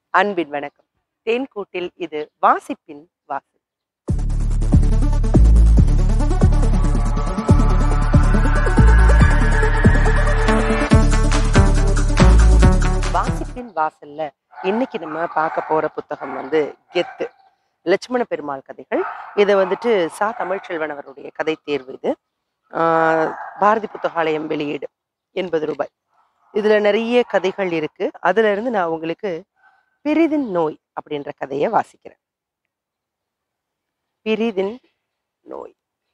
அன்பின் வணக்கம் தேன்கூட்டில் இது வாசிப்பின் வாசல் வாசிப்பின் வாசல்ல இன்னைக்கு நம்ம பார்க்க போற புத்தகம் வந்து கெத்து லட்சுமண பெருமாள் கதைகள் இது வந்துட்டு சா தமிழ்ச்செல்வன் அவருடைய கதை தேர்வு இது ஆஹ் பாரதி புத்தகாலயம் வெளியீடு எண்பது ரூபாய் இதுல நிறைய கதைகள் இருக்கு அதுல இருந்து நான் உங்களுக்கு பிரிதின் நோய் அப்படின்ற கதையை வாசிக்கிறேன் பிரிதின் நோய்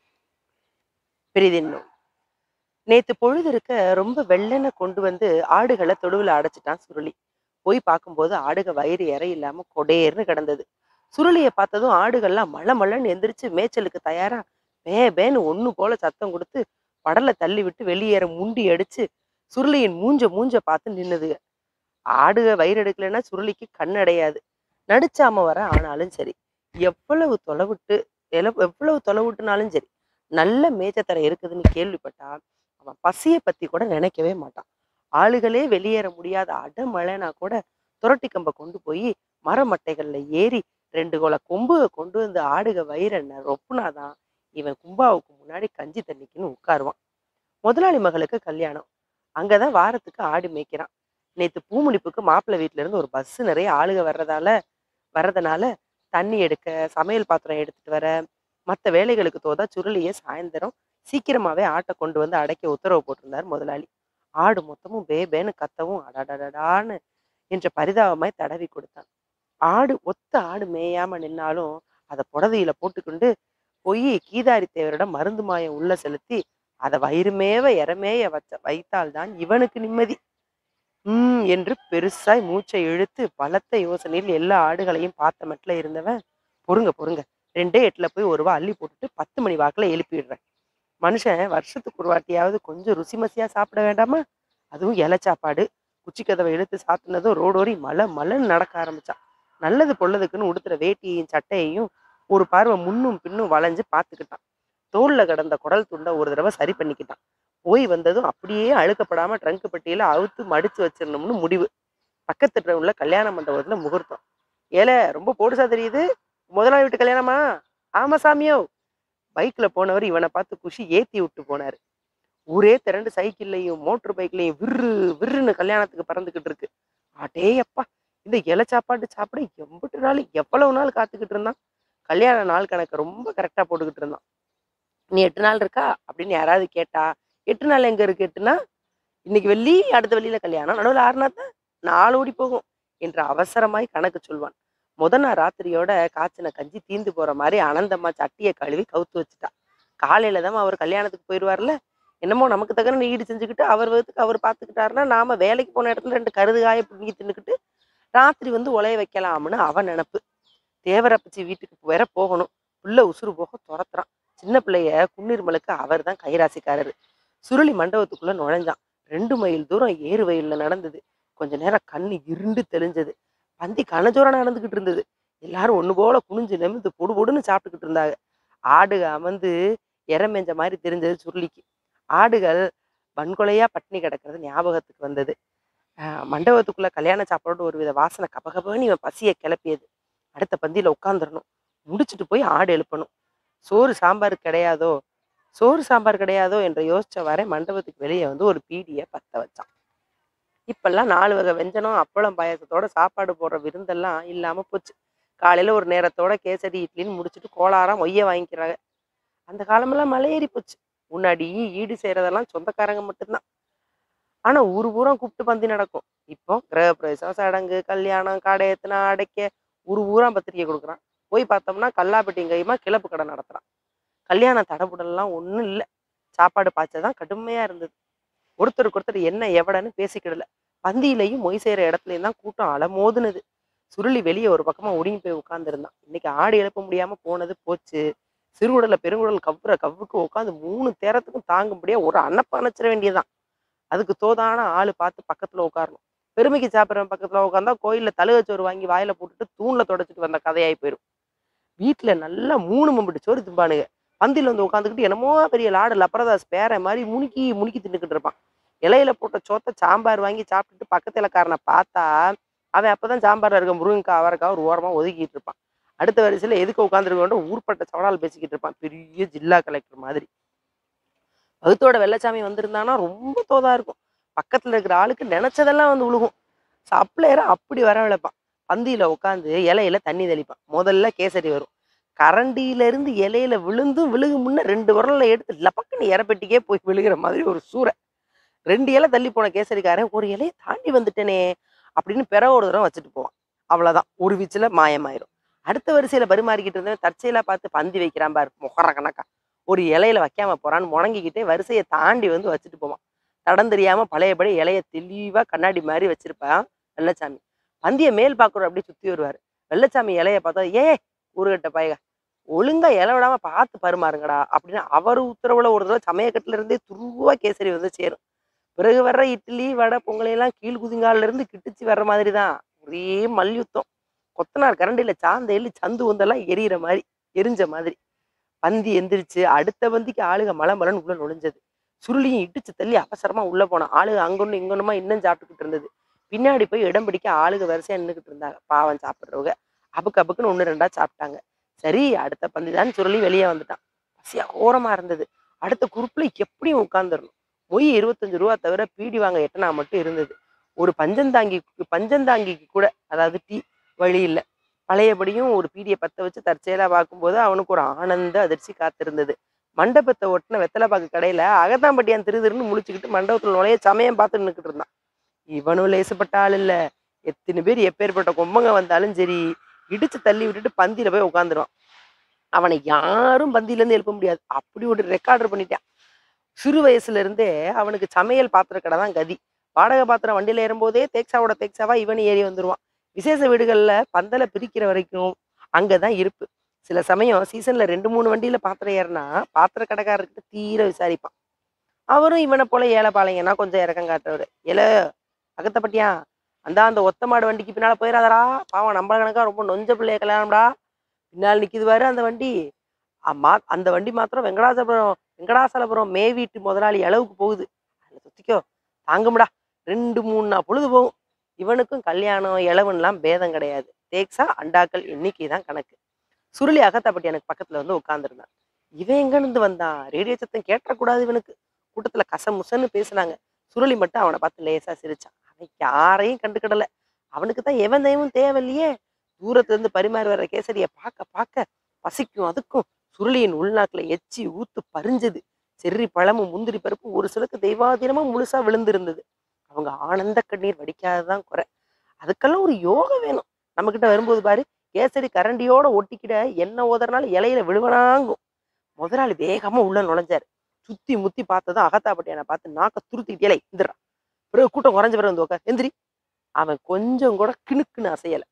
பிரிதின் நோய் நேத்து பொழுது இருக்க ரொம்ப வெள்ளனை கொண்டு வந்து ஆடுகளை தொடுவுல அடைச்சிட்டான் சுருளி போய் பார்க்கும்போது ஆடுக வயிறு இறை இல்லாம கொடேர்னு கிடந்தது சுருளியை பார்த்ததும் ஆடுகள்லாம் மழை மழைன்னு எந்திரிச்சு மேய்ச்சலுக்கு தயாரா வே பேன்னு ஒண்ணு போல சத்தம் கொடுத்து படலை தள்ளி விட்டு வெளியேற முண்டி அடிச்சு சுருளியின் மூஞ்ச மூஞ்ச பார்த்து நின்னுதுக ஆடுக வயிறு எடுக்கலைன்னா சுருளிக்கு கண் அடையாது நடிச்சாம வர ஆனாலும் சரி எவ்வளவு தொலைவிட்டு எல- எவ்வளவு தொலைவிட்டுனாலும் சரி நல்ல மேய்ச்சத்தரை இருக்குதுன்னு கேள்விப்பட்டா அவன் பசியை பத்தி கூட நினைக்கவே மாட்டான் ஆளுகளே வெளியேற முடியாத அடமழைனா கூட துரட்டி கம்பை கொண்டு போய் மரமட்டைகள்ல ஏறி ரெண்டு கோல கொம்புக கொண்டு வந்து ஆடுக வயிற ரொப்புனாதான் இவன் கும்பாவுக்கு முன்னாடி கஞ்சி தண்ணிக்குன்னு உட்காருவான் முதலாளி மகளுக்கு கல்யாணம் அங்கதான் வாரத்துக்கு ஆடு மேய்க்கிறான் நேத்து பூமுடிப்புக்கு மாப்பிள்ளை வீட்ல இருந்து ஒரு பஸ் நிறைய ஆளுக வர்றதால வர்றதுனால தண்ணி எடுக்க சமையல் பாத்திரம் எடுத்துட்டு வர மற்ற வேலைகளுக்கு தோதா சுருளியை சாயந்தரம் சீக்கிரமாவே ஆட்டை கொண்டு வந்து அடைக்க உத்தரவு போட்டிருந்தார் முதலாளி ஆடு மொத்தமும் பே பேன்னு கத்தவும் அடடடடான்னு என்ற பரிதாபமாய் தடவி கொடுத்தான் ஆடு ஒத்த ஆடு மேயாம நின்னாலும் அதை புடவையில போட்டுக்கொண்டு போய் கீதாரி தேவரிடம் மருந்து மாயம் உள்ள செலுத்தி அதை வயிறுமேவ இறமேய வச்ச வைத்தால்தான் இவனுக்கு நிம்மதி உம் என்று பெருசாய் மூச்சை இழுத்து பலத்த யோசனையில் எல்லா ஆடுகளையும் பார்த்த மட்டில் இருந்தவன் பொறுங்க பொறுங்க ரெண்டே எட்டுல போய் ஒரு ரூபா அள்ளி போட்டுட்டு பத்து மணி வாக்குல எழுப்பிடுறேன் மனுஷன் வருஷத்துக்கு ஒரு வாட்டியாவது கொஞ்சம் ருசி மசியா சாப்பிட வேண்டாமா அதுவும் இலை சாப்பாடு குச்சி கதவை இழுத்து சாத்தினதும் ரோடோரி மலை மலைன்னு நடக்க ஆரம்பிச்சான் நல்லது பொள்ளதுக்குன்னு உடுத்துற வேட்டியையும் சட்டையையும் ஒரு பார்வை முன்னும் பின்னும் வளைஞ்சு பார்த்துக்கிட்டான் தோல்ல கிடந்த குடல் துண்டை ஒரு தடவை சரி பண்ணிக்கிட்டான் போய் வந்ததும் அப்படியே அழுக்கப்படாம ட்ரங்க் பெட்டியில அவுத்து மடிச்சு வச்சிடணும்னு முடிவு பக்கத்து டவுன்ல கல்யாண மண்டபத்துல முகூர்த்தம் ஏல ரொம்ப போடுசா தெரியுது முதலாளி வீட்டு கல்யாணமா ஆமா சாமியோ பைக்ல போனவர் இவனை பார்த்து குஷி ஏத்தி விட்டு போனாரு ஊரே திரண்டு சைக்கிள்லையும் மோட்டர் பைக்லையும் விர்ரு விர்ருன்னு கல்யாணத்துக்கு பறந்துகிட்டு இருக்கு அடே அப்பா இந்த இலை சாப்பாடு சாப்பிட எம்பிட்டு நாள் எவ்வளவு நாள் காத்துக்கிட்டு இருந்தான் கல்யாண நாள் கணக்கு ரொம்ப கரெக்டா போட்டுக்கிட்டு இருந்தான் நீ எட்டு நாள் இருக்கா அப்படின்னு யாராவது கேட்டா எட்டு நாள் எங்க இருக்கு எட்டுனா இன்னைக்கு வெள்ளி அடுத்த வெள்ளியில கல்யாணம் நடுவில் ஆறு நாள் தான் நாலு ஓடி போகும் என்று அவசரமாய் கணக்கு சொல்வான் முத நாள் ராத்திரியோட காய்ச்சின கஞ்சி தீந்து போற மாதிரி அனந்தம்மா சட்டியை கழுவி கவுத்து வச்சுட்டா காலையில தான் அவர் கல்யாணத்துக்கு போயிடுவார்ல என்னமோ நமக்கு தகுந்த ஈடு செஞ்சுக்கிட்டு அவர் விதத்துக்கு அவர் பார்த்துக்கிட்டாருன்னா நாம வேலைக்கு போன இடத்துல ரெண்டு கருது காய பிடிங்கி தின்னுக்கிட்டு ராத்திரி வந்து உலைய வைக்கலாம்னு அவன் நினப்பு தேவரப்பச்சி வீட்டுக்கு வேற போகணும் புள்ள உசுறு போக துரத்துறான் சின்ன பிள்ளைய குன்னீர்மலுக்கு அவர் தான் கைராசிக்காரரு சுருளி மண்டபத்துக்குள்ள நுழைஞ்சான் ரெண்டு மைல் தூரம் ஏறு வயல்ல நடந்தது கொஞ்ச நேரம் கண்ணு இருண்டு தெளிஞ்சது பந்தி கனஜோர நடந்துகிட்டு இருந்தது எல்லாரும் ஒண்ணு போல குனிஞ்சு நிமிந்து பொடு பொடுன்னு சாப்பிட்டுக்கிட்டு இருந்தாங்க ஆடுக அமர்ந்து இறமேஞ்ச மாதிரி தெரிஞ்சது சுருளிக்கு ஆடுகள் வன்கொலையா பட்டினி கிடக்கிறது ஞாபகத்துக்கு வந்தது ஆஹ் மண்டபத்துக்குள்ள கல்யாண சாப்பாடோட ஒரு வித வாசனை கபகபன்னு இவன் பசியை கிளப்பியது அடுத்த பந்தியில உட்காந்துடணும் முடிச்சுட்டு போய் ஆடு எழுப்பணும் சோறு சாம்பார் கிடையாதோ சோறு சாம்பார் கிடையாதோ என்று யோசிச்ச வரை மண்டபத்துக்கு வெளியே வந்து ஒரு பீடியை பத்த வச்சான் இப்பெல்லாம் நாலு வகை வெஞ்சனம் அப்பளம் பாயாசத்தோட சாப்பாடு போடுற விருந்தெல்லாம் இல்லாம போச்சு காலையில ஒரு நேரத்தோட கேசரி இட்லின்னு முடிச்சுட்டு கோளாரம் மொய்ய வாங்கிக்கிறாங்க அந்த காலமெல்லாம் மலை ஏறி போச்சு முன்னாடி ஈடு செய்யறதெல்லாம் சொந்தக்காரங்க மட்டும்தான் ஆனா ஊர் பூரா கூப்பிட்டு பந்தி நடக்கும் இப்போ கிரகப்பிரவேசம் சடங்கு கல்யாணம் கடை எத்தனை அடைக்க ஊர் பூரா பத்திரிக்கை கொடுக்குறான் போய் பார்த்தோம்னா கல்லாப்பட்டியும் கையுமா கிளப்பு கடை நடத்துறான் கல்யாணம் தடபுடல்லாம் ஒன்றும் இல்லை சாப்பாடு பாய்ச்சதான் கடுமையா இருந்தது ஒருத்தருக்கு ஒருத்தர் என்ன எவடன்னு பேசிக்கிடல பந்தியிலையும் மொய் செய்யற இடத்துலயும் தான் கூட்டம் அலமோதுனது சுருளி வெளியே ஒரு பக்கமா ஒடுங்கி போய் உட்கார்ந்துருந்தான் இன்னைக்கு ஆடு எழுப்ப முடியாம போனது போச்சு சிறுகுடல பெருங்குடல் கவ்வுற கவ்வுக்கு உட்காந்து மூணு தேரத்துக்கும் தாங்கும்படியா ஒரு அன்னப்ப அணைச்சிட வேண்டியதுதான் அதுக்கு தோதான ஆளு பார்த்து பக்கத்துல உட்காரணும் பெருமைக்கு சாப்பிட்றவன் பக்கத்துல உட்காந்தா கோயில்ல தழுகச்சோறு வாங்கி வாயில போட்டுட்டு தூண்ல தொடச்சிட்டு வந்த கதையாயி போயிடும் வீட்டுல நல்லா மூணு மம்பிட்டு சோறு திம்பானுங்க பந்தியில வந்து உட்காந்துக்கிட்டு என்னமோ பெரிய லாடு லப்பரதாஸ் பேர மாதிரி முனுக்கி முனுக்கி தின்னுக்கிட்டு இருப்பான் இலையில போட்ட சோத்தை சாம்பார் வாங்கி சாப்பிட்டுட்டு பக்கத்து இலக்காரனை பார்த்தா அவன் அப்பதான் சாம்பார்ல இருக்க முருங்கக்காய் அவரைக்காய் ஒரு ஓரமா ஒதுக்கிட்டு இருப்பான் அடுத்த வரிசையில எதுக்கு உட்காந்துருக்கோன்ற ஊர்பட்ட சவடால் பேசிக்கிட்டு இருப்பான் பெரிய ஜில்லா கலெக்டர் மாதிரி வகுத்தோட வெள்ளச்சாமி வந்திருந்தானா ரொம்ப தோதா இருக்கும் பக்கத்துல இருக்கிற ஆளுக்கு நினைச்சதெல்லாம் வந்து விழுகும் சப்ளையரை அப்படி வரவழைப்பான் பந்தியில உட்காந்து இலையில தண்ணி தெளிப்பான் முதல்ல கேசரி வரும் கரண்டியில இருந்து இலையில விழுந்தும் விழுகு முன்ன ரெண்டு விரல்ல எடுத்து லப்பக்குன்னு இறப்பெட்டிக்கே போய் விழுகிற மாதிரி ஒரு சூறை ரெண்டு இலை தள்ளி போன கேசரிக்காரன் ஒரு இலையை தாண்டி வந்துட்டேனே அப்படின்னு பிற ஒரு தடவை வச்சுட்டு போவான் அவ்வளவுதான் ஒரு வீச்சுல மாயமாயிரும் அடுத்த வரிசையில பரிமாறிக்கிட்டு இருந்தவன் தற்செயலா பார்த்து பந்தி வைக்கிறான் பாரு முகர கணக்கா ஒரு இலையில வைக்காம போறான்னு முணங்கிக்கிட்டே வரிசையை தாண்டி வந்து வச்சுட்டு போவான் தடம் தெரியாம பழையபடி இலைய தெளிவா கண்ணாடி மாதிரி வச்சிருப்பான் வெள்ளச்சாமி பந்திய மேல் பாக்குறோம் அப்படியே சுத்தி வருவாரு வெள்ளச்சாமி இலைய பார்த்தா ஏ ஊருகட்ட பயக ஒழுங்கா இலை விடாம பார்த்து பரிமாறுங்கடா அப்படின்னு அவர் உத்தரவுல ஒரு தடவை சமயக்கட்டுல இருந்தே துருவா கேசரி வந்து சேரும் பிறகு வர்ற இட்லி வடை பொங்கலை எல்லாம் கீழ் குதிங்கால்ல இருந்து கிட்டுச்சு வர்ற மாதிரி தான் ஒரே மல்யுத்தம் கொத்தனார் கரண்டில சாந்த எள்ளி சந்து வந்தெல்லாம் எரியிற மாதிரி எரிஞ்ச மாதிரி பந்தி எந்திரிச்சு அடுத்த பந்திக்கு ஆளுக மலை மலன்னு உள்ள நுழைஞ்சது சுருளியும் இடிச்சு தள்ளி அவசரமா உள்ள போன ஆளுக அங்கொன்னு இங்கொன்னுமா இன்னும் சாப்பிட்டுக்கிட்டு இருந்தது பின்னாடி போய் இடம் பிடிக்க ஆளுக வரிசையா நின்றுக்கிட்டு இருந்தாங்க பாவம் சாப்பிடுறவங்க அபுக்கு அபுக்குன்னு ஒன்று ரெண்டா சாப்பிட்டாங்க சரி அடுத்த பந்தி தான் சுருளி வெளியே வந்துட்டான் பசியா கோரமா இருந்தது அடுத்த குரூப்ல எப்படியும் உட்காந்துடணும் மொய் இருபத்தஞ்சு ரூபா தவிர பீடி வாங்க எட்டனா மட்டும் இருந்தது ஒரு பஞ்சந்தாங்கி பஞ்சந்தாங்கிக்கு கூட அதாவது டீ வழி இல்லை பழையபடியும் ஒரு பீடியை பத்த வச்சு தற்செயலா பார்க்கும்போது அவனுக்கு ஒரு ஆனந்த அதிர்ச்சி காத்திருந்தது மண்டபத்தை ஒட்டின வெத்தலைப்பாக்கு கடையில அகத்தாம்பட்டியான் திரு திருன்னு முழிச்சுக்கிட்டு மண்டபத்துல நுழைய சமயம் பார்த்து நின்றுக்கிட்டு இருந்தான் இவனும் லேசுப்பட்ட ஆள் இல்ல எத்தனை பேர் எப்பேற்பட்ட கொம்பங்க வந்தாலும் சரி இடிச்சு தள்ளி விட்டுட்டு பந்தியில போய் உட்காந்துருவான் அவனை யாரும் பந்தியில இருந்து எழுப்ப முடியாது அப்படி ஒரு ரெக்கார்டர் பண்ணிட்டான் சிறு வயசுல இருந்தே அவனுக்கு சமையல் பாத்திர கடை தான் கதி வாடகை பாத்திரம் வண்டியில ஏறும்போதே தேக்ஸாவோட தேக்ஸாவா இவன் ஏறி வந்துருவான் விசேஷ வீடுகள்ல பந்தலை பிரிக்கிற வரைக்கும் அங்கதான் இருப்பு சில சமயம் சீசன்ல ரெண்டு மூணு வண்டியில பாத்திரம் ஏறினா பாத்திர கடைக்காரர்கிட்ட தீர விசாரிப்பான் அவரும் இவனை போல ஏழை பாளையங்கன்னா கொஞ்சம் இறக்கம் காட்டுறவரு ஏல அகத்தப்பட்டியா அந்த அந்த ஒத்த மாடு வண்டிக்கு பின்னால போயிடாதடா பாவம் நம்ம கணக்கா ரொம்ப நொஞ்ச பிள்ளைய கல்யாணம்டா பின்னால் நிக்குது பாரு அந்த வண்டி அம்மா அந்த வண்டி மாத்திரம் வெங்கடாசபுரம் வெங்கடாசலபுரம் மே வீட்டு முதலாளி அளவுக்கு போகுது அதுல சுத்திக்கோ தாங்கும்டா ரெண்டு மூணு நாள் பொழுது போகும் இவனுக்கும் கல்யாணம் இளவன்லாம் பேதம் கிடையாது தேக்ஸா அண்டாக்கள் எண்ணிக்கை தான் கணக்கு சுருளி அகத்தாப்பட்டி எனக்கு பக்கத்துல வந்து உட்கார்ந்துருந்தான் இவன் எங்க இருந்து வந்தான் ரேடியோ சத்தம் கேட்டக்கூடாது இவனுக்கு கூட்டத்துல கசமுசன்னு பேசுனாங்க சுருளி மட்டும் அவனை பார்த்து லேசா சிரிச்சான் அவன் யாரையும் கண்டுக்கிடல அவனுக்கு தான் எவன் தெய்வம் தேவையில்லையே தூரத்துல இருந்து பரிமாறி வர்ற கேசரிய பார்க்க பார்க்க பசிக்கும் அதுக்கும் சுருளியின் உள்நாக்குல எச்சி ஊத்து பறிஞ்சது செர்ரி பழமும் முந்திரி பருப்பும் ஒரு சிலருக்கு தெய்வாதீனமா முழுசா விழுந்திருந்தது அவங்க ஆனந்த கண்ணீர் வடிக்காததான் குறை அதுக்கெல்லாம் ஒரு யோகம் வேணும் நம்ம கிட்ட வரும்போது பாரு கேசரி கரண்டியோட ஒட்டிக்கிட என்ன ஓதுறனால இலையில விழுவனாங்கும் முதலாளி வேகமா உள்ள நுழைஞ்சாரு சுத்தி முத்தி பார்த்ததும் அகத்தாப்பட்டியான பார்த்து நாக்க துருத்திக்கிட்டு இலை எந்திரா பிறகு கூட்டம் குறைஞ்ச பிறகு வந்து உட்கார் எந்திரி அவன் கொஞ்சம் கூட கிணுக்குன்னு அசையல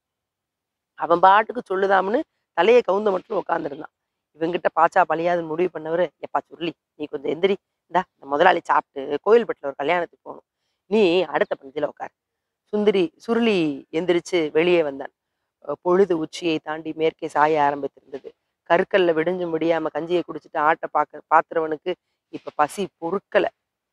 அவன் பாட்டுக்கு சொல்லுதாம்னு தலையை கவுந்த மட்டும் உட்காந்துருந்தான் இவங்கிட்ட பாச்சா பழியாதுன்னு முடிவு பண்ணவரு எப்பா சொல்லி நீ கொஞ்சம் எந்திரி இந்தா இந்த முதலாளி சாப்பிட்டு கோயில்பட்டில் ஒரு கல்யாணத்துக்கு போகணும் நீ அடுத்த பந்தியில உட்கார் சுந்தரி சுருளி எந்திரிச்சு வெளியே வந்தான் அஹ் பொழுது உச்சியை தாண்டி மேற்கே சாய ஆரம்பித்திருந்தது கற்கல்ல விடிஞ்சு முடியாம கஞ்சியை குடிச்சிட்டு ஆட்டை பார்க்க பாத்துறவனுக்கு இப்ப பசி பொறுக்கல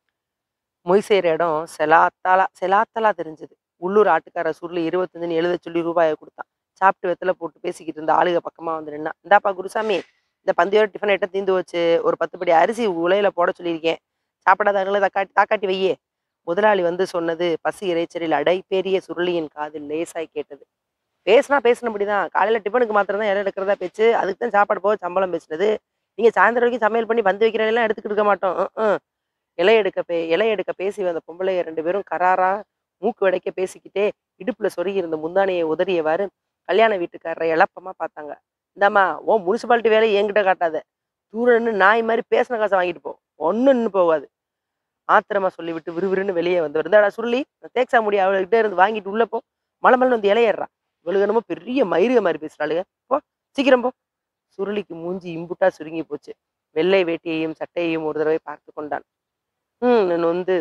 மொய் செய்யற இடம் செலாத்தாலா செலாத்தலா தெரிஞ்சது உள்ளூர் ஆட்டுக்கார சுருளி இருபத்தஞ்சுன்னு எழுத சொல்லி ரூபாயை கொடுத்தான் சாப்பிட்டு வெத்தலை போட்டு பேசிக்கிட்டு இருந்த ஆளுக பக்கமா வந்து நின்னா இந்தாப்பா குருசாமி இந்த பந்தியோட டிஃபன் ஐட்டம் தீந்து வச்சு ஒரு பத்து படி அரிசி உலையில போட சொல்லியிருக்கேன் சாப்பிடாதவங்கள தக்காட்டி தாக்காட்டி வையே முதலாளி வந்து சொன்னது பசி இறைச்சலில் அடைப்பேறிய சுருளியின் காதில் லேசாய் கேட்டது பேசினா பேசினபடிதான் காலையில டிஃபனுக்கு மாத்திரம் தான் இலை எடுக்கிறதா பேச்சு அதுக்கு தான் சாப்பாடு போக சம்பளம் பேசுனது நீங்க சாயந்தரம் வரைக்கும் சமையல் பண்ணி வந்து வைக்கிற எல்லாம் எடுத்துக்கிட்டு இருக்க மாட்டோம் ம், ம். இலை எடுக்க பே இலை எடுக்க பேசி வந்த பொம்பளைய ரெண்டு பேரும் கராரா மூக்கு வடைக்க பேசிக்கிட்டே இடுப்புல சொருகி இருந்த முந்தானையை உதறியவாறு கல்யாண வீட்டுக்காரரை எளப்பமா பார்த்தாங்க இந்தாம்மா ஓ முனிசிபாலிட்டி வேலையை என்கிட்ட காட்டாத தூரன்னு நாய் மாதிரி பேசின காசை வாங்கிட்டு போ ஒன்றும் நின்று போகாது ஆத்திரமா சொல்லிவிட்டு விறுவிறுன்னு வெளியே வந்து இருந்தாடா சுருளி தேக்ஸா முடி அவள்கிட்ட இருந்து வாங்கிட்டு உள்ள போ மலை மலை வந்து இலையேறா இவளுக்கு என்னமோ பெரிய மயிருக மாதிரி பேசுறாளுங்க போ சீக்கிரம் போ சுருளிக்கு மூஞ்சி இம்புட்டா சுருங்கி போச்சு வெள்ளை வேட்டியையும் சட்டையையும் ஒரு தடவை பார்த்து கொண்டான் ம் நொந்து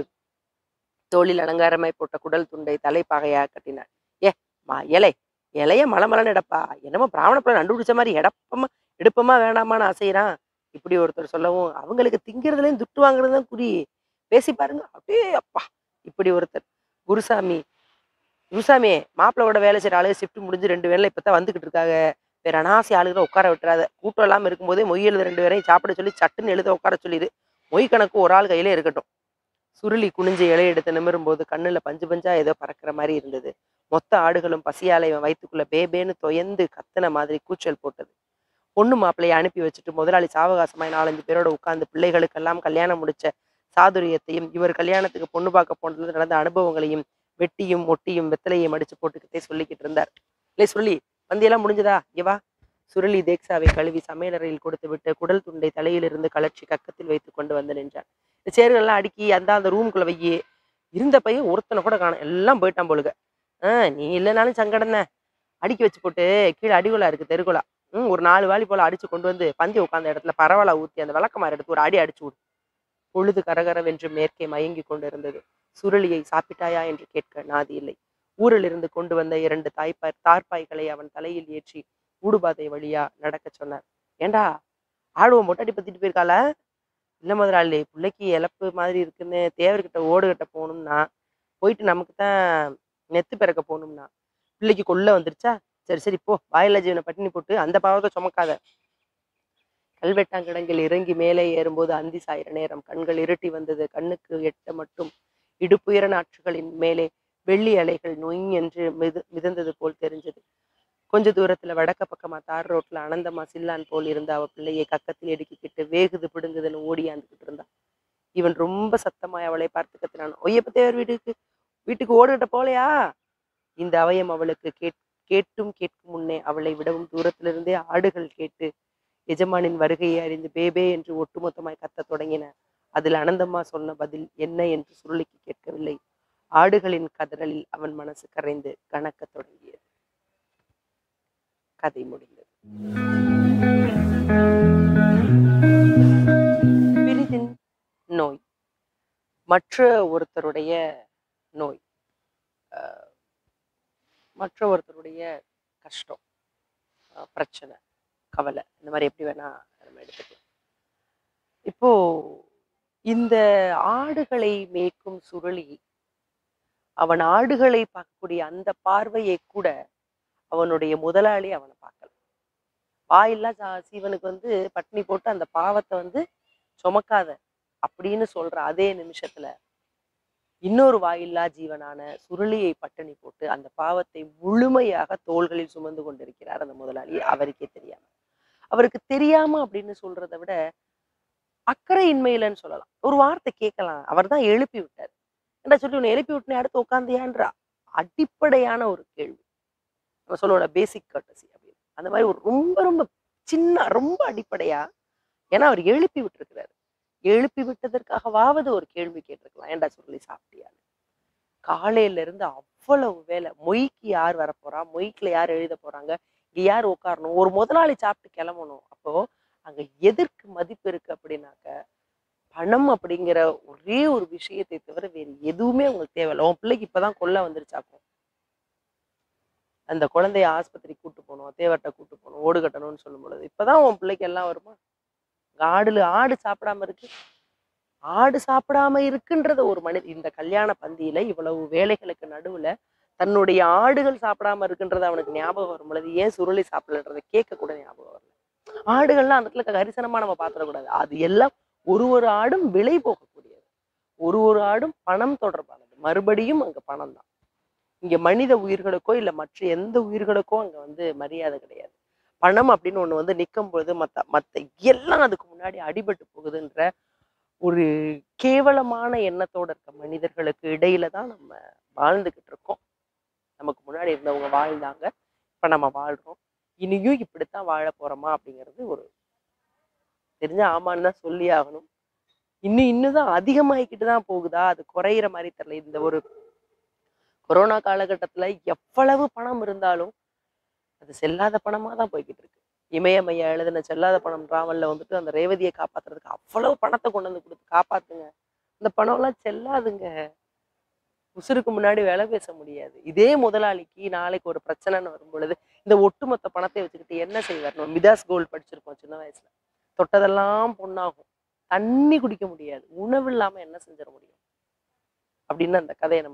தோளில் அலங்காரமாய் போட்ட குடல் துண்டை தலைப்பாகையா கட்டினாள் ஏ மா இலை இலைய மலமலன்னு எடப்பா என்னமோ பிராமண பிள்ளை நண்டு பிடிச்ச மாதிரி எடப்பமா எடுப்பமா வேண்டாமான்னு அசைறான் இப்படி ஒருத்தர் சொல்லவும் அவங்களுக்கு திங்கிறதுலயும் துட்டு வாங்குறது தான் குறி பேசி பாருங்க அப்படியே அப்பா இப்படி ஒருத்தர் குருசாமி குருசாமி மாப்பிள்ளையோட வேலை செய்யற ஆளு ஷிஃப்ட் முடிஞ்சு ரெண்டு வேலை இப்பதான் வந்துகிட்டு இருக்காங்க வேற அனாசி ஆளுகளை உட்கார விட்டுறாத கூட்டம் இல்லாம இருக்கும்போதே மொய் எழுத ரெண்டு பேரையும் சாப்பிட சொல்லி சட்டுன்னு எழுத உட்கார சொல்லிடு மொய் கணக்கு ஒரு ஆள் கையிலே இருக்கட்டும் சுருளி குனிஞ்சு இலை எடுத்து நிமிரும் போது கண்ணுல பஞ்சு பஞ்சா ஏதோ பறக்கிற மாதிரி இருந்தது மொத்த ஆடுகளும் பசியால இவன் வயித்துக்குள்ள பேபேன்னு தொயந்து கத்துன மாதிரி கூச்சல் போட்டது பொண்ணு மாப்பிள்ளையை அனுப்பி வச்சுட்டு முதலாளி சாவகாசமாய் நாலஞ்சு பேரோட உட்கார்ந்து பிள்ளைகளுக்கெல்லாம் கல்யாணம் முடிச்ச சாதுரியத்தையும் இவர் கல்யாணத்துக்கு பொண்ணு பார்க்க போனதுல நடந்த அனுபவங்களையும் வெட்டியும் ஒட்டியும் வெத்தலையும் அடிச்சு போட்டுக்கிட்டே சொல்லிக்கிட்டு இருந்தார் இல்லை சுருளி பந்தியெல்லாம் முடிஞ்சதா இங்க வா சுருளி தேக்ஸாவை கழுவி சமையலறையில் கொடுத்து விட்டு குடல் துண்டை தலையிலிருந்து கலர்ச்சி கக்கத்தில் வைத்து கொண்டு வந்து நின்றான் இந்த சேர்கள்லாம் அடுக்கி அந்த அந்த ரூமுக்குள்ள வையே இருந்த பையன் ஒருத்தனை கூட காணும் எல்லாம் போயிட்டான் போலுக ஆஹ் நீ இல்லைனாலும் சங்கடம் தான் அடுக்கி வச்சு போட்டு கீழே அடிகுலா இருக்கு தெருகுலா ம் ஒரு நாலு வாளி போல அடிச்சு கொண்டு வந்து பந்தி உட்கார்ந்த இடத்துல பரவலா ஊத்தி அந்த விளக்கமாறு எடுத்து ஒரு அடி அடிச்சு விடு பொழுது கரகரவென்று மேற்கே மயங்கி கொண்டிருந்தது சுருளியை சாப்பிட்டாயா என்று கேட்க நாதி இல்லை ஊரில் இருந்து கொண்டு வந்த இரண்டு தாய்ப்பாய் தார்ப்பாய்களை அவன் தலையில் ஏற்றி ஊடுபாதை வழியா நடக்க சொன்னார் ஏண்டா ஆடுவோம் மொட்டடி பத்திட்டு போயிருக்காள இல்ல முதலாளி பிள்ளைக்கு இழப்பு மாதிரி இருக்குன்னு தேவர்கிட்ட ஓடுகிட்ட போகணும்னா போயிட்டு நமக்கு தான் நெத்து பிறக்க போகணும்னா பிள்ளைக்கு கொள்ள வந்துருச்சா சரி சரி போ வாயில ஜீவனை பட்டினி போட்டு அந்த பாவத்தை சுமக்காத கல்வெட்டாங்கிடங்கில் இறங்கி மேலே ஏறும்போது அந்தி சாயிர நேரம் கண்கள் இருட்டி வந்தது கண்ணுக்கு எட்ட மட்டும் இடுப்புயர நாற்றுகளின் மேலே வெள்ளி அலைகள் நொய் என்று மிது மிதந்தது போல் தெரிஞ்சது கொஞ்ச தூரத்துல வடக்க பக்கமா தார் ரோட்ல அனந்தமா சில்லான் போல் இருந்த அவ பிள்ளையை கக்கத்தில் இடுக்கிக்கிட்டு வேகுது பிடுங்குதுன்னு ஓடியாந்துக்கிட்டு இருந்தா இவன் ரொம்ப சத்தமாய் அவளை பார்த்து கத்தினான் ஒய்யப்ப தேவர் வீட்டுக்கு வீட்டுக்கு ஓடுகிட்ட போலையா இந்த அவயம் அவளுக்கு கேட் கேட்டும் கேட்கும் முன்னே அவளை விடவும் தூரத்திலிருந்தே ஆடுகள் கேட்டு எஜமானின் வருகையை அறிந்து பேபே என்று ஒட்டுமொத்தமாய் கத்தத் தொடங்கின அதில் அனந்தம்மா சொன்ன பதில் என்ன என்று சுருளிக்கு கேட்கவில்லை ஆடுகளின் கதறலில் அவன் மனசு கரைந்து கணக்கத் தொடங்கியது கதை முடிந்தது பிரிதின் நோய் மற்ற ஒருத்தருடைய நோய் அஹ், மற்ற ஒருத்தருடைய கஷ்டம் அஹ், பிரச்சனை கவலை இந்த மாதிரி எப்படி வேணா நம்ம எடுத்துக்கலாம் இப்போ இந்த ஆடுகளை மேய்க்கும் சுருளி அவன் ஆடுகளை பார்க்கக்கூடிய அந்த பார்வையை கூட அவனுடைய முதலாளி அவனை பார்க்கல வாயில்லா சா- சீவனுக்கு வந்து பட்னி போட்டு அந்த பாவத்தை வந்து சுமக்காத அப்படின்னு சொல்ற அதே நிமிஷத்துல இன்னொரு வாயில்லா ஜீவனான சுருளியை பட்டினி போட்டு அந்த பாவத்தை முழுமையாக தோள்களில் சுமந்து கொண்டிருக்கிறார் அந்த முதலாளி அவருக்கே தெரியாம அவருக்கு தெரியாம அப்படின்னு சொல்றதை விட அக்கறை இன்மையிலன்னு சொல்லலாம் ஒரு வார்த்தை கேட்கலாம் அவர் தான் எழுப்பி விட்டார் என்ன சொல்லி உன்னை எழுப்பி விட்டுனே அடுத்து உட்காந்தியான்ற அடிப்படையான ஒரு கேள்வி நம்ம சொல்லுவோம் பேசிக் கட்டசி அப்படின்னு அந்த மாதிரி ஒரு ரொம்ப ரொம்ப சின்ன ரொம்ப அடிப்படையா ஏன்னா அவர் எழுப்பி விட்டுருக்கிறாரு எழுப்பி விட்டதற்காகவாவது ஒரு கேள்வி கேட்டிருக்கலாம் ஏன்டா சொல்லி சாப்பிட்டியான்னு காலையில இருந்து அவ்வளவு வேலை மொய்க்கு யார் வரப்போறா மொய்க்குல யார் எழுத போறாங்க இங்க யார் உட்காரணும் ஒரு முதலாளி சாப்பிட்டு கிளம்பணும் அப்போ அங்க எதற்கு மதிப்பு இருக்கு அப்படின்னாக்க பணம் அப்படிங்கிற ஒரே ஒரு விஷயத்தை தவிர வேறு எதுவுமே உங்களுக்கு தேவையில்லை உன் பிள்ளைக்கு இப்பதான் கொல்ல வந்துருச்சாக்கும் அந்த குழந்தைய ஆஸ்பத்திரி கூட்டு போகணும் தேவர்கிட்ட கூட்டு போகணும் ஓடு கட்டணும்னு சொல்லும் பொழுது இப்பதான் உன் பிள்ளைக்கு எல்லாம் வருமா ஆடுல ஆடு சாப்பிடாம இருக்கு ஆடு சாப்பிடாம இருக்குன்றத ஒரு மனித இந்த கல்யாண பந்தியில இவ்வளவு வேலைகளுக்கு நடுவுல தன்னுடைய ஆடுகள் சாப்பிடாம இருக்குன்றது அவனுக்கு ஞாபகம் வரும் பொழுது ஏன் சுருளி சாப்பிடலன்றதை கேட்க கூட ஞாபகம் வரல ஆடுகள்லாம் அந்த இடத்துல கரிசனமா நம்ம பாத்திரக்கூடாது அது எல்லாம் ஒரு ஒரு ஆடும் விலை போகக்கூடியது ஒரு ஒரு ஆடும் பணம் தொடர்பானது மறுபடியும் அங்க பணம் தான் இங்க மனித உயிர்களுக்கோ இல்ல மற்ற எந்த உயிர்களுக்கோ அங்க வந்து மரியாதை கிடையாது பணம் அப்படின்னு ஒண்ணு வந்து நிற்கும் பொழுது மத்த மத்த எல்லாம் அதுக்கு முன்னாடி அடிபட்டு போகுதுன்ற ஒரு கேவலமான எண்ணத்தோட இருக்க மனிதர்களுக்கு இடையில தான் நம்ம வாழ்ந்துகிட்டு இருக்கோம் நமக்கு முன்னாடி இருந்தவங்க வாழ்ந்தாங்க இப்ப நம்ம வாழ்றோம் இனியும் இப்படித்தான் வாழ போறோமா அப்படிங்கிறது ஒரு தெரிஞ்ச ஆமான்னு தான் சொல்லி ஆகணும் இன்னும் இன்னும் தான் அதிகமாகிக்கிட்டு தான் போகுதா அது குறையிற மாதிரி தெரியல இந்த ஒரு கொரோனா காலகட்டத்துல எவ்வளவு பணம் இருந்தாலும் அது செல்லாத பணமா தான் போய்கிட்டு இருக்கு இமயமையா எழுதின செல்லாத பணம் டிராவல்ல வந்துட்டு அந்த ரேவதியை காப்பாத்துறதுக்கு அவ்வளவு பணத்தை கொண்டு வந்து கொடுத்து காப்பாத்துங்க இந்த பணம்லாம் செல்லாதுங்க உசுருக்கு முன்னாடி விலை பேச முடியாது இதே முதலாளிக்கு நாளைக்கு ஒரு பிரச்சனைன்னு வரும் பொழுது இந்த ஒட்டுமொத்த பணத்தை வச்சுக்கிட்டு என்ன செய்வார் நம்ம மிதாஸ் கோல்ட் படிச்சிருப்போம் சின்ன வயசுல தொட்டதெல்லாம் பொண்ணாகும் தண்ணி குடிக்க முடியாது உணவு இல்லாம என்ன செஞ்சிட முடியும் அப்படின்னு அந்த கதையை நம்ம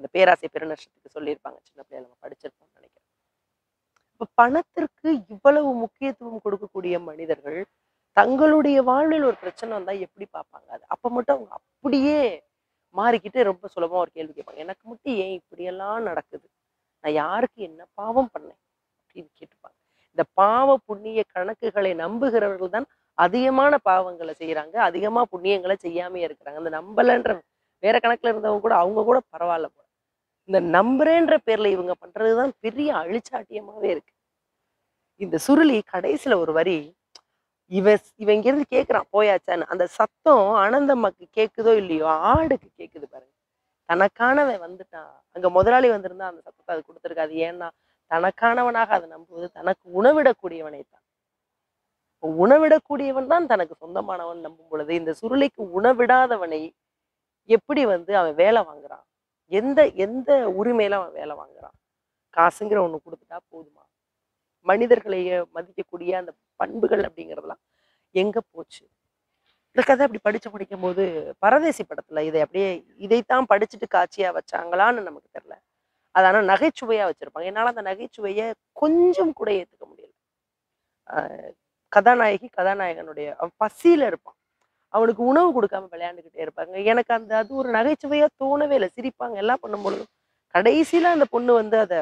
அந்த பேராசை பெருநஷ்டத்துக்கு சொல்லியிருப்பாங்க சின்ன பிள்ளையில நம்ம படிச்சிருப்போம்னு நினைக்கிறேன் இப்ப பணத்திற்கு இவ்வளவு முக்கியத்துவம் கொடுக்கக்கூடிய மனிதர்கள் தங்களுடைய வாழ்வில் ஒரு பிரச்சனை வந்தா எப்படி பார்ப்பாங்க அது அப்ப மட்டும் அவங்க அப்படியே மாறிக்கிட்டு ரொம்ப சுலபமா ஒரு கேள்வி கேட்பாங்க எனக்கு மட்டும் ஏன் இப்படியெல்லாம் நடக்குது நான் யாருக்கு என்ன பாவம் பண்ணேன் அப்படின்னு கேட்டுப்பாங்க இந்த பாவ புண்ணிய கணக்குகளை நம்புகிறவர்கள் தான் அதிகமான பாவங்களை செய்யறாங்க அதிகமா புண்ணியங்களை செய்யாமே இருக்கிறாங்க அந்த நம்பலன்ற வேற கணக்குல இருந்தவங்க கூட அவங்க கூட பரவாயில்ல போல இந்த நம்புறேன்ற பேர்ல இவங்க பண்றதுதான் பெரிய அழிச்சாட்டியமாவே இருக்கு இந்த சுருளி கடைசியில ஒரு வரி இவ இவ இங்க இருந்து கேக்குறான் போயாச்சான்னு அந்த சத்தம் அனந்தம்மாக்கு கேக்குதோ இல்லையோ ஆடுக்கு கேக்குது பாருங்க தனக்கானவன் வந்துட்டான் அங்க முதலாளி வந்திருந்தா அந்த சத்தத்தை அது கொடுத்துருக்காது ஏன்னா தனக்கானவனாக அதை நம்புவது தனக்கு உணவிடக்கூடியவனை தான் இப்ப உணவிடக்கூடியவன் தான் தனக்கு சொந்தமானவன் நம்பும் பொழுது இந்த சுருளிக்கு உணவிடாதவனை எப்படி வந்து அவன் வேலை வாங்குறான் எந்த எந்த உரிமையில அவன் வேலை வாங்குறான் காசுங்கிற ஒண்ணு கொடுத்துட்டா போதுமா மனிதர்களையே மதிக்கக்கூடிய அந்த பண்புகள் அப்படிங்கிறதெல்லாம் எங்க போச்சு இந்த கதை அப்படி படிச்சு முடிக்கும் போது பரதேசி படத்துல இதை அப்படியே இதைத்தான் படிச்சுட்டு காட்சியா வச்சாங்களான்னு நமக்கு தெரியல அது ஆனா நகைச்சுவையா வச்சிருப்பாங்க என்னால அந்த நகைச்சுவையை கொஞ்சம் கூட ஏத்துக்க முடியல ஆஹ் கதாநாயகி கதாநாயகனுடைய அவன் பசியில இருப்பான் அவனுக்கு உணவு கொடுக்காம விளையாண்டுக்கிட்டே இருப்பாங்க எனக்கு அந்த அது ஒரு நகைச்சுவையா தோணவே இல்லை சிரிப்பாங்க எல்லாம் பண்ணும்பொழுதும் கடைசியில அந்த பொண்ணு வந்து அதை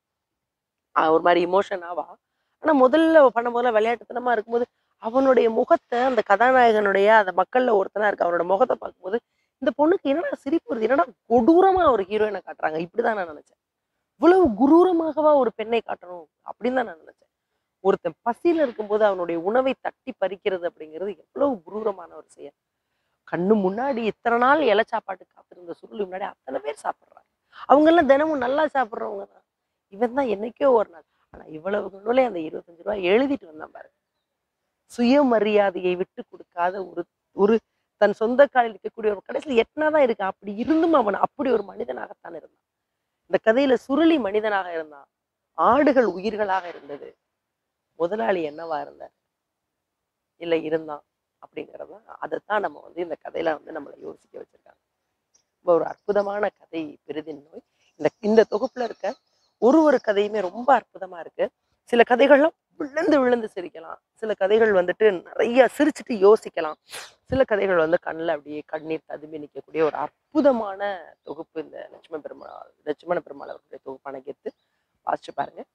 ஒரு மாதிரி இமோஷன் ஆவா ஆனா முதல்ல பண்ணும்போது விளையாட்டுத்தனமா இருக்கும்போது அவனுடைய முகத்தை அந்த கதாநாயகனுடைய அந்த மக்கள்ல ஒருத்தனா இருக்கு அவனோட முகத்தை பார்க்கும்போது இந்த பொண்ணுக்கு என்னடா சிரிப்பு வருது என்னடா கொடூரமா ஒரு ஹீரோயினை காட்டுறாங்க இப்படிதான் நான் நினைச்சேன் இவ்வளவு குரூரமாகவா ஒரு பெண்ணை காட்டணும் அப்படின்னு தான் நான் நினைச்சேன் ஒருத்தன் பசியில இருக்கும்போது அவனுடைய உணவை தட்டி பறிக்கிறது அப்படிங்கிறது எவ்வளவு குரூரமான ஒரு செயல் கண்ணு முன்னாடி இத்தனை நாள் இலை சாப்பாட்டு காத்திருந்த சுருளி முன்னாடி அத்தனை பேர் சாப்பிடுறாங்க அவங்க எல்லாம் தினமும் நல்லா சாப்பிடுறவங்க தான் இவன் தான் என்னைக்கோ ஒரு நாள் ஆனா இவ்வளவு நூலே அந்த இருபத்தஞ்சு ரூபாய் எழுதிட்டு வந்தான் பாரு சுயமரியாதையை விட்டு கொடுக்காத ஒரு ஒரு தன் சொந்த காலில் இருக்கக்கூடிய ஒரு கடைசியில் எட்டனாதான் இருக்கு அப்படி இருந்தும் அவன் அப்படி ஒரு மனிதனாகத்தான் இருந்தான் இந்த கதையில சுருளி மனிதனாக இருந்தான் ஆடுகள் உயிர்களாக இருந்தது முதலாளி என்னவா இருந்தார் இல்ல இருந்தான் அப்படிங்கிறது அதைத்தான் நம்ம வந்து இந்த கதையில வந்து நம்மளை யோசிக்க வச்சிருக்காங்க ரொம்ப ஒரு அற்புதமான கதை பெரிதின் நோய் இந்த இந்த தொகுப்புல இருக்க ஒரு ஒரு கதையுமே ரொம்ப அற்புதமா இருக்கு சில கதைகள்லாம் விழுந்து விழுந்து சிரிக்கலாம் சில கதைகள் வந்துட்டு நிறைய சிரிச்சுட்டு யோசிக்கலாம் சில கதைகள் வந்து கண்ணில் அப்படியே கண்ணீர் ததும்பி நிற்கக்கூடிய ஒரு அற்புதமான தொகுப்பு இந்த லட்சுமண பெருமாள் லட்சுமண பெருமாள் அவர்களுடைய தொகுப்பான கெத்து வாசிச்சு பாருங்க